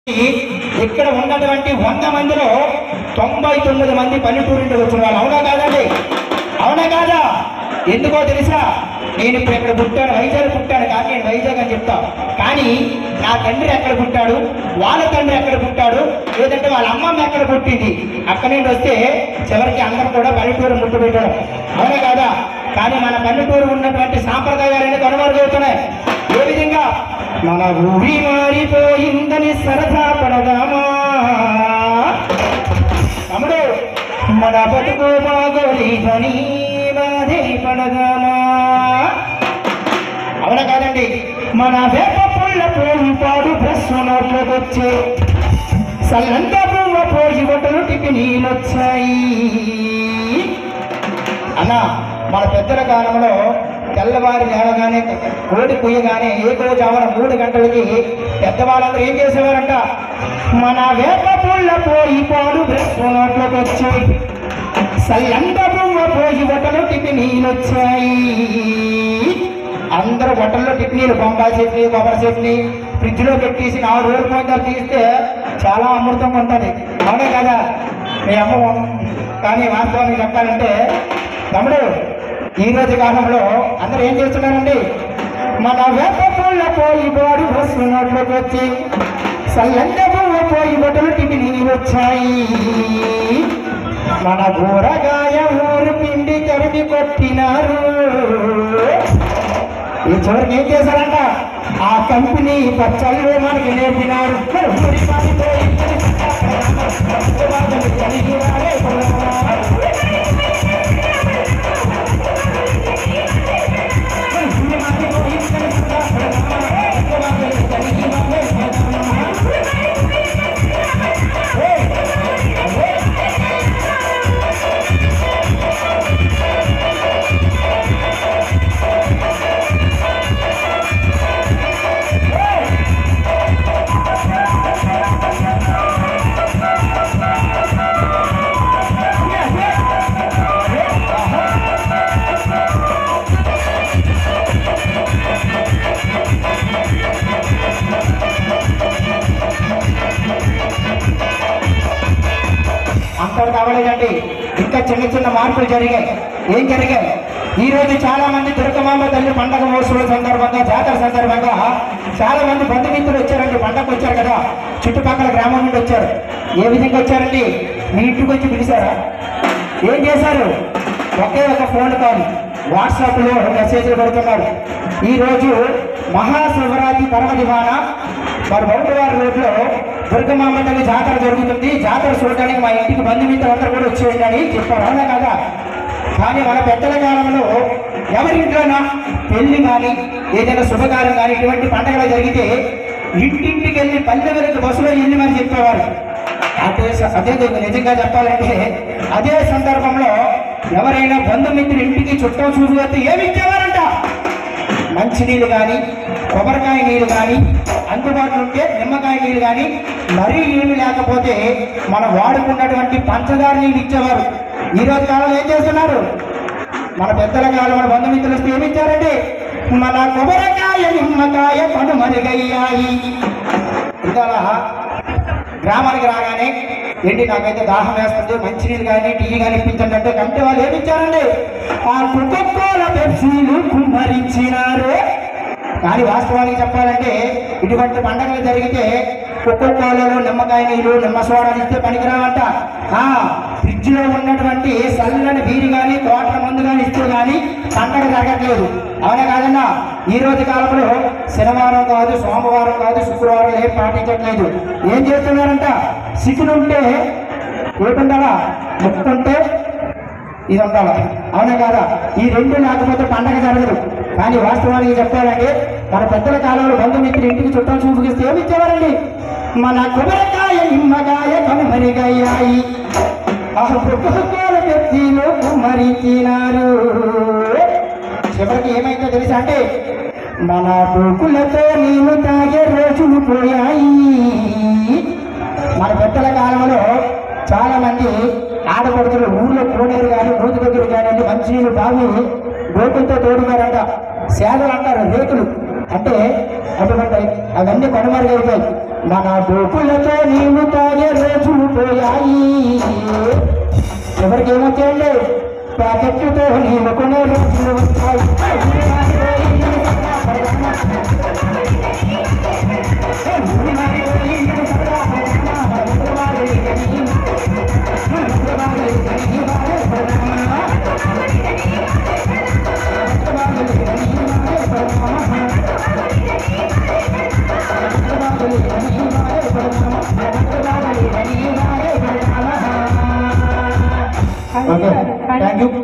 ఇక్కడ ఉన్నటువంటి వంద మందిలో తొంభై తొమ్మిది మంది పల్లెటూరు నుండి వచ్చిన వాళ్ళు అవునా కాదండి అవునా కాదా ఎందుకో తెలుసా నేను ఇప్పుడు ఇక్కడ పుట్టాను వైజాగ్ పుట్టాను కానీ నేను వైజాగ్ అని చెప్తా కానీ నా తండ్రి ఎక్కడ పుట్టాడు వాళ్ళ తండ్రి ఎక్కడ పుట్టాడు లేదంటే వాళ్ళ అమ్మమ్మ ఎక్కడ పుట్టింది అక్కడి నుండి వస్తే చివరికి అందరూ కూడా పల్లెటూరు ముట్టు పెట్టడం అవునా కాదా కానీ మన పల్లెటూరు ఉన్నటువంటి సాంప్రదాయాలన్నీ కనుమరుగవుతున్నాయి ఏ విధంగా మన ఊరి మారిపోయిందని సరదా పడదామా తమ్ముడు మన బతుకు బాగోలేదని బాధే పడదామా అవునా కాదండి మన వేప పుల్ల పోయి పాడు బ్రష్ నోట్లోకొచ్చే సల్లంత పువ్వ పోయి బట్టలు టిఫినీలొచ్చాయి అన్న మన పెద్దల కాలంలో తెల్లవారి లేవగానే కోడి కుయ్యగానే ఏకో జావన మూడు గంటలకి పెద్దవాళ్ళందరూ ఏం చేసేవారంట మన వేప పుల్ల పోయి పాడు బ్రష్ నోట్లోకి వచ్చాయి సల్లంత పువ్వ పోయి బట్టలు టిఫినీలు వచ్చాయి అందరూ బట్టల్లో టిఫినీలు బొంబాయి చట్నీ కొబ్బరి చట్నీ ఫ్రిడ్జ్లో పెట్టేసి నాలుగు రోజుల పోయిన తీస్తే చాలా అమృతంగా ఉంటుంది అవునే కదా మీ అమ్మ కానీ వాస్తవానికి చెప్పాలంటే తమ్ముడు ఈ రోజు కాలంలో అందరూ ఏం చేస్తున్నారండి మన వేప పుల్ల పోయి బాడు బస్సు నోట్లోకి వచ్చి సల్లంత పువ్వు పోయి బట్టలు టిఫినీలు వచ్చాయి మన కూరగాయ ఊరు పిండి తరిమి కొట్టినారు ఈ చివరికి ఏం చేశారంట ఆ కంపెనీ పచ్చళ్ళు మనకి నేర్పినారు మరి ఊరి మారిపోయి కలిగి రాలే అంతటి కావలేదండి ఇంకా చిన్న చిన్న మార్పులు జరిగాయి ఏం జరిగాయి ఈ రోజు చాలా మంది దుర్గమాంబ తల్లి పండగ మహోత్సవం సందర్భంగా జాతర సందర్భంగా చాలా మంది బంధుమిత్రులు వచ్చారండి పండగకు వచ్చారు కదా చుట్టుపక్కల గ్రామం నుండి వచ్చారు ఏ విధంగా వచ్చారండి మీ ఇంటికి వచ్చి పిలిచారా ఏం చేశారు ఒకే ఒక ఫోన్ కాల్ వాట్సాప్లో మెసేజ్లు పెడుతున్నారు ఈ రోజు మహాశివరాత్రి పరమదివాన మరి బౌద్ధవారి రోడ్లో దుర్గమాంబ తల్లి జాతర జరుగుతుంది జాతర చూడడానికి మా ఇంటికి బంధుమిత్రులందరూ కూడా వచ్చేయండి అని చెప్పారు అవునా కదా కానీ మన పెద్దల కాలంలో ఎవరింట్లోనా పెళ్లి కానీ ఏదైనా శుభకార్యం కానీ ఇటువంటి పండగలు జరిగితే ఇంటింటికి వెళ్ళి పల్లె వెలుగు బస్సులో వెళ్ళి మరి చెప్పేవారు అదే స- అదే నిజంగా చెప్పాలంటే అదే సందర్భంలో ఎవరైనా బంధుమిత్రులు ఇంటికి చుట్టం చూసి వస్తే ఏమి ఇచ్చేవారంట మంచినీళ్ళు కానీ కొబ్బరికాయ నీళ్ళు కానీ అందుబాటులో ఉంటే నిమ్మకాయ నీళ్ళు కానీ మరీ నీళ్ళు లేకపోతే మనం వాడుకున్నటువంటి పంచదార నీళ్ళు ఇచ్చేవారు ఈ రోజు కాలంలో ఏం చేస్తున్నారు మన పెద్దల కాలం మన బంధుమిత్రులు వస్తే ఏమి ఇచ్చారండి మన కొబ్బరికాయ నిమ్మకాయ కనుమరుగయ్యాయి ఇంకా గ్రామానికి రాగానే ఏంటి నాకైతే దాహం వేస్తుంది మంచినీళ్ళు కానీ టీ కానీ ఇప్పించండి అంటే కంటే వాళ్ళు ఏమి ఇచ్చారండి ఆ కుక్కకోల పెప్సీలు కుమ్మరించినారు కానీ వాస్తవానికి చెప్పాలంటే ఇటువంటి పండగలు జరిగితే కుక్కకోలలో నిమ్మకాయ నీళ్ళు నిమ్మ సోడాలు ఇస్తే పనికిరావంట ఆ ఫ్రిడ్జ్లో ఉన్నటువంటి చల్లని బీరు కానీ కోట్ల మందు కానీ ఇస్తే కానీ పండగ జరగట్లేదు అవునా కాదన్నా ఈ రోజు కాలంలో శనివారం కాదు సోమవారం కాదు శుక్రవారం ఏం పాటించట్లేదు ఏం చేస్తున్నారంట శిఖులు ఉంటే ఏటుండాలా ముక్కుంటే ఇది ఉండాలి అవునా కాదా ఈ రెండు లేకపోతే పండగ జరగదు కానీ వాస్తవానికి చెప్పాలంటే మన పెద్దల కాలంలో బంధుమిత్రులు ఇంటికి చుట్టాలు చూపిస్తే ఏమి ఇచ్చేవారండి మన కొబ్బరికాయ నిమ్మకాయ కనుమరిగయ్యాయి ఆ కుక్కల వ్యక్తిలో కుమ్మరించినారు చివరికి ఏమైందో తెలుసా అంటే మన కొడుకులతో నీళ్ళు తాగే రోజులు పోయాయి మన పెద్దల కాలంలో చాలా మంది ఆడపడుతులు ఊర్లో కోడేరు కానీ నూతి దగ్గర కానీ మంచినీళ్ళు బావి గోకులతో తోడుతారంట సేదలు అంటారు రేకులు అంటే అటువంటి అవన్నీ కనుమరుగైపోయి మన డోకులతో నీళ్లు తాగే రోజులు పోయాయి ఎవరికి ఏమొచ్చేయండి ప్యాకెట్లతో నీళ్లు కొనే రోజులు వచ్చాయి ఓకే థ్యాంక్ యూ